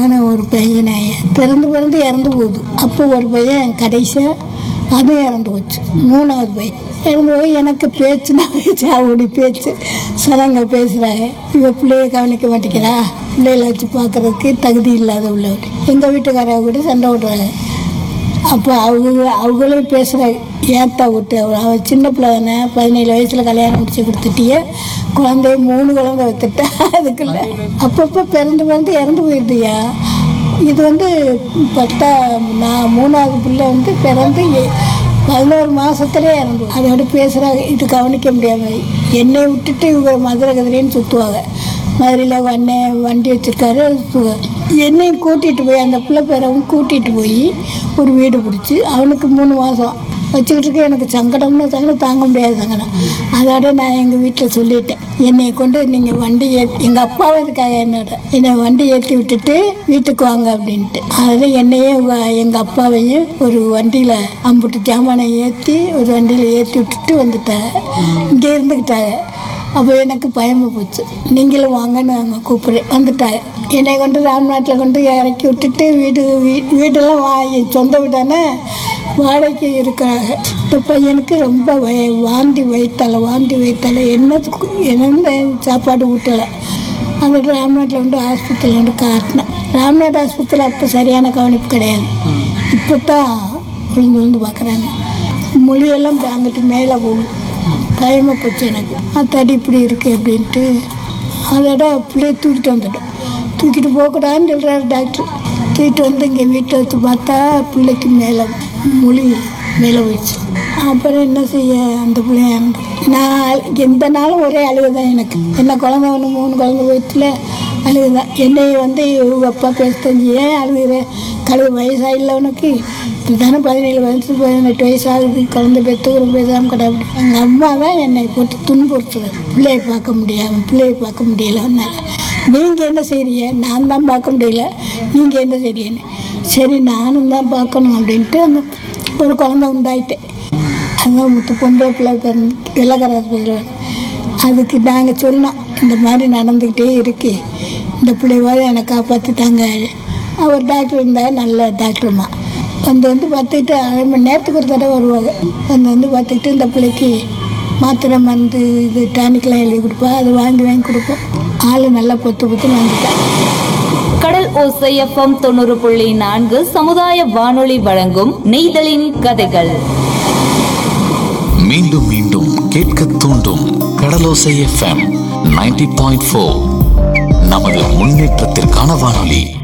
ஆனால் ஒரு பையனை பிறந்து பிறந்து இறந்து போகுது அப்போ ஒரு பையன் கடைசியாக அதுவும் இறந்து போச்சு மூணாவது பையன் இறந்து போய் எனக்கு பேச்சுனா பேச்சு அவளுடைய பேச்சு சடங்க பேசுகிறாங்க இவ பிள்ளைய கவனிக்க மாட்டேங்கிறா பிள்ளைகளை வச்சு பார்க்கறதுக்கு தகுதி இல்லாத உள்ளவர் எங்கள் வீட்டுக்காரங்க கூட சண்டை விடுறாங்க அப்போ அவங்க அவங்களும் பேசுகிறாங்க ஏத்தா விட்டு அவ அவ சின்ன பிள்ளை தானே பதினேழு வயசில் கல்யாணம் முடிச்சு கொடுத்துட்டிய குழந்தைய மூணு குழந்தை வைத்துட்டா அதுக்குள்ள அப்பப்போ பிறந்து பிறந்து இறந்து போயிடுதியா இது வந்து பத்தா நான் மூணாவது பிள்ளை வந்து பிறந்து எ- பதினோரு மாசத்துலயே இறந்து அதோட பேசுகிறாங்க இது கவனிக்க முடியாம என்னை விட்டுட்டு இவங்க மதுரை கதிரேன்னு சுற்றுவாங்க மதுரையில் வண்ணே வண்டி வச்சுருக்காரு என்னையும் கூட்டிகிட்டு போய் அந்த பிள்ளை பேரவும் கூட்டிகிட்டு போய் ஒரு வீடு பிடிச்சி அவனுக்கு மூணு மாதம் வச்சுக்கிட்டு இருக்க எனக்கு சங்கடம்னு சங்கடம் தாங்க முடியாத சங்கடம் அதோட நான் எங்கள் வீட்டில் சொல்லிட்டேன் என்னை கொண்டு நீங்கள் வண்டி ஏ எங்கள் அப்பாவும் இருக்காங்க என்னோட என்னை வண்டி ஏற்றி விட்டுட்டு வீட்டுக்கு வாங்க அப்படின்ட்டு அதில் என்னையே எங்கள் அப்பாவையும் ஒரு வண்டியில் அம்புட்டு ஜாமானை ஏற்றி ஒரு வண்டியில் ஏற்றி விட்டுட்டு வந்துட்டாங்க இங்கே இருந்துக்கிட்டாங்க அப்போ எனக்கு பயமா போச்சு நீங்களும் வாங்கன்னு அவங்க கூப்பிடு வந்துட்டாங்க என்னை கொண்டு ராம்நாட்டில் கொண்டு இறக்கி விட்டுட்டு வீடு வீ- வீடெல்லாம் வா என் சொந்த வீடானே வாடகைக்கு இருக்கிறாங்க இந்த பையனுக்கு ரொம்ப வய வாந்தி வைத்தால வாந்தி வைத்தால என்ன என்ன சாப்பாடு ஊட்டலை அந்த ராம்நாட்டில் வந்து ஆஸ்பத்திரியில் வந்து காட்டினேன் ராம்நாத் ஆஸ்பத்திரியில் அப்போ சரியான கவனிப்பு கிடையாது இப்போ தான் விழுந்து விழுந்து பார்க்குறாங்க மொழியெல்லாம் அங்கிட்டு மேலே போகும் பயமாக போச்சு எனக்கு அத்தாடி இப்படி இருக்கு அப்படின்ட்டு அதோட பிள்ளைய தூக்கிட்டு வந்துட்டோம் தூக்கிட்டு போகக்கூடாதுன்னு சொல்கிறாரு டாக்டர் தூக்கிட்டு வந்து இங்கே வீட்டை வச்சு பார்த்தா பிள்ளைக்கு மேலே மொழி மேலே போயிடுச்சு அப்புறம் என்ன செய்ய அந்த பிள்ளைய இறந்து. நான் எந்த நாளும் ஒரே அழுகு தான் எனக்கு என்ன குழந்தை ஒன்று மூணு குழந்தை வயிற்றுல அழுகுதான் என்னை வந்து இவங்க அப்பா பேசுறது ஏன் அழுகுற கழுவு வயசாயில்ல உனக்கு இதுதானே பதினேழு வயசு பதினெட்டு வயசு ஆகுது குழந்தை பெற்று ஒரு பேசாமல் கிடப்படி எங்கள் அம்மா தான் என்னை போட்டு துன்புறுத்துறது பிள்ளையை பார்க்க முடியாமல் பிள்ளையை பார்க்க முடியல ஒன்றால் நீங்கள் என்ன செய்றீங்க நான் தான் பார்க்க முடியல நீங்கள் என்ன செய்றீங்கன்னு சரி நானும் தான் பார்க்கணும் அப்படின்ட்டு அந்த ஒரு குழந்தை உண்டாயிட்டேன் அதான் முத்து பொம்பளை பிள்ளை பிறந்து வெள்ளக்கார பிள்ளை அதுக்கு நாங்கள் சொன்னோம் இந்த மாதிரி நடந்துக்கிட்டே இருக்கு இந்த பிள்ளைவாத என்னை காப்பாற்றிட்டாங்க அவர் டாக்டர் இருந்தால் நல்ல டாக்டர்மா வந்து வந்து பார்த்துக்கிட்டு அரை மணி நேரத்துக்கு ஒரு தடவை வருவாங்க வந்து வந்து பார்த்துக்கிட்டு இந்த பிள்ளைக்கு மாத்திரை மருந்து இது டானிக்லாம் எழுதி கொடுப்பா அது வாங்கி வாங்கி கொடுப்போம் ஆள் நல்லா பொத்து பொத்து வந்துட்டேன் கடல் ஓசை எஃப்எம் தொண்ணூறு புள்ளி நான்கு சமுதாய வானொலி வழங்கும் நெய்தலின் கதைகள் மீண்டும் மீண்டும் கேட்க தூண்டும் Kadalosai FM ninety point four நமது முன்னேற்றத்திற்கான வானொலி